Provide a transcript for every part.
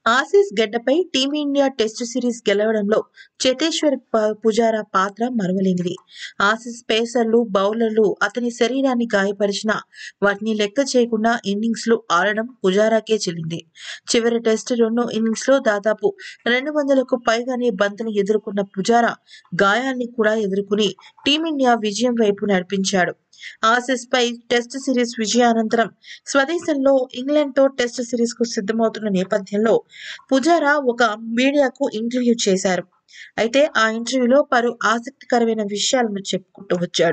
Aussies గడ్డపై team India test series గెలవడంలో చేతేశ్వర్ ప- పుజారా పాత్ర మరవలేనిది ఆసీస్ పేసర్లు బౌలర్లు అతని శరీరాన్ని గాయపరిచిన వాటిని లెక్క చేయకుండా ఇన్నింగ్స్లు ఆడడం పుజారాకే చెల్లింది చివరి టెస్ట్ రెండు ఇన్నింగ్స్లో దాదాపు రెండు వందలకు పైగానే బంతులు ఎదుర్కొన్న పుజారా గాయాల్ని కూడా ఎదుర్కొని టీమిండియా విజయం వైపు నడిపించాడు ఆసీస్ పై టెస్ట్ సిరీస్ విజయానంతరం స్వదేశంలో ఇంగ్లాండ్ తో టెస్ట్ సిరీస్ కు సిద్ధమవుతున్న నేపథ్యంలో పుజారా ఒక మీడియాకు ఇంటర్వ్యూ చేశారు అయితే ఆ ఇంటర్వ్యూలో పలు ఆసక్తికరమైన విషయాలను చెప్పుకుంటూ వచ్చాడు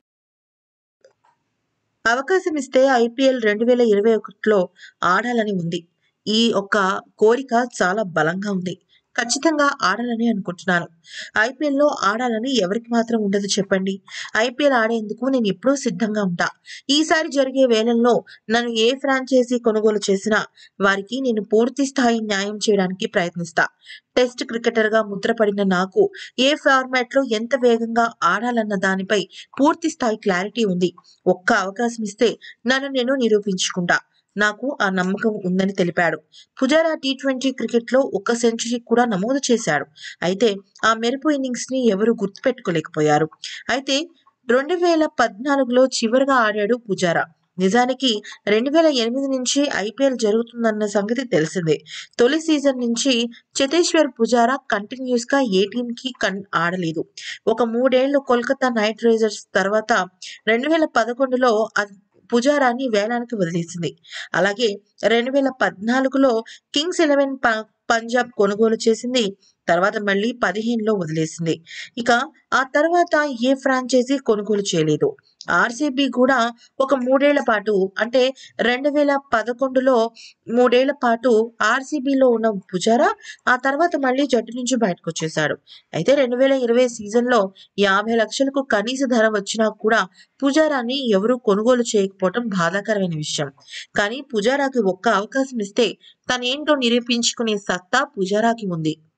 అవకాశం ఇస్తే ఐపీఎల్ రెండు వేల ఇరవై ఒకటిలో ఆడాలని ఉంది ఈ ఒక్క కోరిక చాలా బలంగా ఉంది ఖచ్చితంగా ఆడాలని అనుకుంటున్నాను ఐపీఎల్ లో ఆడాలని ఎవరికి మాత్రం ఉండదు చెప్పండి ఐపీఎల్ ఆడేందుకు నేను ఎప్పుడూ సిద్ధంగా ఉంటా ఈసారి జరిగే వేలంలో నన్ను ఏ ఫ్రాంచైజీ కొనుగోలు చేసినా వారికి నేను పూర్తి స్థాయి న్యాయం చేయడానికి ప్రయత్నిస్తా టెస్ట్ క్రికెటర్ గా ముద్రపడిన నాకు ఏ ఫార్మాట్ లో ఎంత వేగంగా ఆడాలన్న దానిపై పూర్తి స్థాయి క్లారిటీ ఉంది ఒక్క అవకాశం ఇస్తే నన్ను నేను నిరూపించుకుంటా నాకు ఆ నమ్మకం ఉందని తెలిపాడు పుజారా టీ ట్వంటీ క్రికెట్ లో ఒక్క సెంచరీ కూడా నమోదు చేశాడు అయితే ఆ మెరుపు ఇన్నింగ్స్ ని ఎవరు గుర్తుపెట్టుకోలేకపోయారు అయితే రెండు వేల పద్నాలుగులో చివరిగా ఆడాడు పుజారా నిజానికి రెండు వేల ఎనిమిది నుంచి ఐపీఎల్ జరుగుతుందన్న సంగతి తెలిసిందే తొలి సీజన్ నుంచి చేతేశ్వర్ పుజారా కంటిన్యూస్ గా ఏ టీం కి కన్ ఆడలేదు ఒక మూడేళ్లు కోల్కతా నైట్ రైడర్స్ తర్వాత రెండు వేల పదకొండులో అ- పుజారాని వేలానికి వదిలేసింది అలాగే రెండు వేల పద్నాలుగులో కింగ్స్ ఎలెవెన్ ప- పంజాబ్ కొనుగోలు చేసింది తర్వాత మళ్ళీ పదిహేనులో వదిలేసింది ఇక ఆ తర్వాత ఏ ఫ్రాంచైజీ కొనుగోలు చేయలేదు ఆర్సీబీ కూడా ఒక మూడేళ్ల పాటు అంటే రెండు వేల పదకొండులో మూడేళ్ల పాటు ఆర్సీబీలో ఉన్న పుజారా ఆ తర్వాత మళ్ళీ జట్టు నుంచి బయటకు వచ్చేశాడు అయితే రెండు వేల ఇరవై సీజన్లో యాభై లక్షలకు కనీస ధర వచ్చినా కూడా పుజారాని ఎవరూ కొనుగోలు చేయకపోవటం బాధాకరమైన విషయం కానీ పుజారాకి ఒక్క అవకాశం ఇస్తే తనేంటో నిరూపించుకునే సత్తా పుజారాకి ఉంది